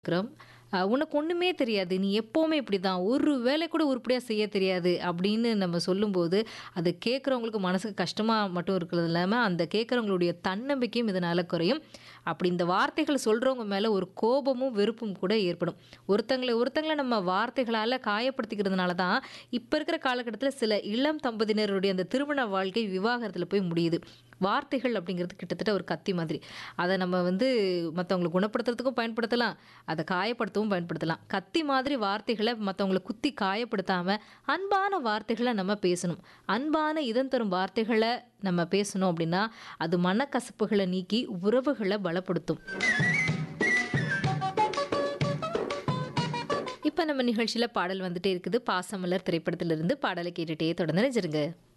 இருக்கிறோம். அ "உனக்கு ஒண்ணுமே தெரியாது. நீ எப்பவுமே இப்படிதான். ஒரு வேலை கூட உருப்படியா செய்ய தெரியாது." அப்படின்னு நம்ம சொல்லும்போது, அது கேட்கிறவங்களுக்கு மனசுக்கு கஷ்டமா மட்டும் இருக்கிறது இல்லாம, அந்த கேட்கிறவங்களுடைய தன்னம்பிக்கையும் இதனால குறையும். அப்படி இந்த வார்த்தைகள் சொல்றவங்க மேல ஒரு கோபமும், வெறுப்பும் கூட ஏற்படும். ஒருத்தங்கள ஒருத்தங்கள நம்ம வார்த்தைகளால காயப்படுத்திக்கிறதுனால தான், இப்ப இருக்கிற காலகட்டத்தில சில இளம் தம்பதியினருடைய அந்த திருமண வாழ்க்கை விவாகரத்தில போய் முடியுது. வார்த்தைகள் அப்படிங்கிறது கிட்டத்தட்ட ஒரு கத்தி மாதிரி. அத நம்ம வந்து மத்தவங்கள குணப்படுத்துறதுக்கும் பயன்படுத்தலாம். அத காயப்படுத்தவும் பயன்படுத்தலாம். கத்தி மாதிரி வார்த்தைகள மத்தவங்கள குத்தி காயப்படுத்தாம, அன்பான வார்த்தைகள நம்ம பேசணும். அன்பான இதம் தரும் வார்த்தைகள நம்ம பேசணும் அப்படின்னா, அது மனக்கசப்புகள நீக்கி உறவுகள பலப்படுத்தும். இப்ப நம்ம நிகழ்ச்சியில பாடல் வந்துட்டே இருக்குது. பாசமலர் திரைப்படத்திலிருந்து பாடல கேட்டுட்டே தொடர்ந்து இணைஞ்சிருங்க.